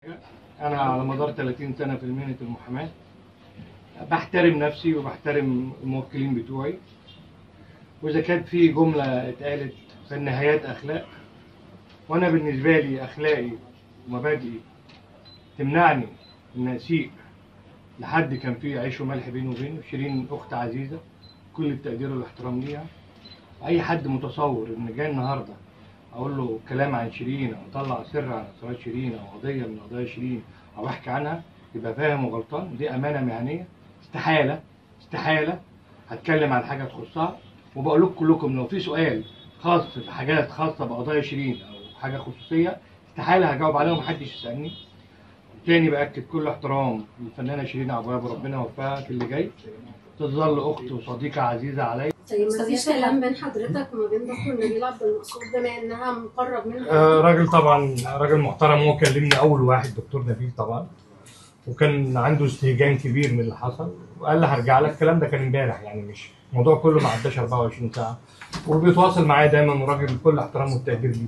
انا على مدار 30 سنه في مهنه المحاماه بحترم نفسي وبحترم الموكلين بتوعي واذا كانت في جمله اتقالت فالنهايات اخلاق وانا بالنسبه لي اخلاقي ومبادئي تمنعني ان اسيء لحد كان فيه عيش وملح بيني وبينه شيرين اخت عزيزه كل التقدير والاحترام ليها اي حد متصور ان جاي النهارده اقول له كلام عن شيرين او اطلع سر عن اسرار شيرين او قضيه من قضايا شيرين او احكي عنها يبقى فاهم وغلطان دي امانه مهنيه استحاله استحاله هتكلم عن حاجه تخصها وبقول لكم كلكم لو في سؤال خاص بحاجات خاصه بقضايا شيرين او حاجه خصوصيه استحاله هجاوب عليها ومحدش يسالني تاني باكد كل احترام للفنانه شيرين عبد الوهاب وربنا يوفقها في اللي جاي تظل اخت وصديقه عزيزه عليا طيب ما أستاذ فيش ياسر. كلام بين حضرتك وما بين دكتور نبيل عبد المقصود بما انها مقرب منها آه، راجل طبعا راجل محترم هو كلمني اول واحد دكتور نبيل طبعا وكان عنده استهجان كبير من اللي حصل وقال لي هرجع لك الكلام ده كان امبارح يعني مش الموضوع كله ما عداش 24 ساعه وبيتواصل معايا دايما وراجل بكل احترام والتقدير ليه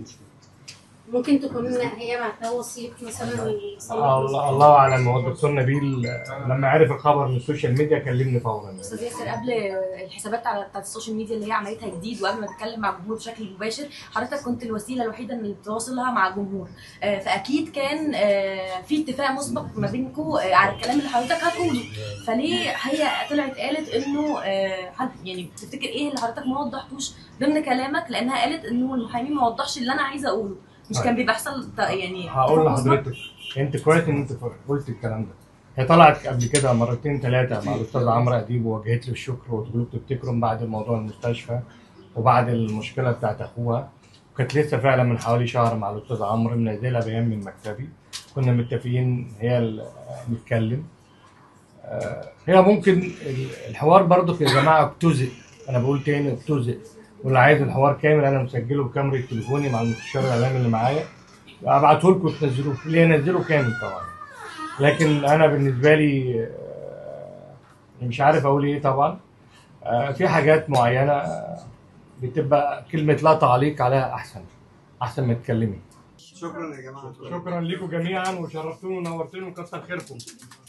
ممكن تكون هي بعتها وثيق مثلا لصالح الله الله اعلم هو الدكتور نبيل آه، لما عرف الخبر من السوشيال ميديا كلمني فورا استاذ ياسر قبل الحسابات على بتاعت السوشيال ميديا اللي هي عملتها جديد وقبل ما تتكلم مع الجمهور بشكل مباشر حضرتك كنت الوسيله الوحيده اللي بتواصلها مع الجمهور آه، فاكيد كان آه، في اتفاق مسبق ما بينكم على الكلام اللي حضرتك هتقوله فليه هي طلعت قالت انه آه، حد- يعني تفتكر ايه اللي حضرتك ما وضحتوش ضمن كلامك لانها قالت انه المحامي ما وضحش اللي انا عايزه اقوله مش كان بيحصل ت- يعني هقول اتفاق مسبق؟ لحضرتك انت كويس ان انت قلت الكلام ده هي طلعت قبل كده مرتين ثلاثه مع الاستاذ عمرو اديب ووجهت له الشكر وتقول له تفتكروا بعد موضوع المستشفى وبعد المشكله بتاعت اخوها وكانت لسه فعلا من حوالي شهر مع الاستاذ عمرو منزلها بيان من مكتبي كنا متفقين هي ال- نتكلم آه، هي ممكن ال- الحوار برضو يا جماعه اجتزئ انا بقول تاني اجتزئ واللي عايز الحوار كامل انا مسجله بكاميرا تليفوني مع المستشار الاعلامي اللي معايا ابعته لكم تنزلوه اللي ينزله كامل طبعا لكن انا بالنسبه لي آه، مش عارف اقول ايه طبعا آه، في حاجات معينه آه، بتبقى كلمه لا تعليق عليها احسن احسن ما تتكلمي شكرا يا جماعه شكرا لكم جميعا وشرفتوني ونورتوني وكتر خيركم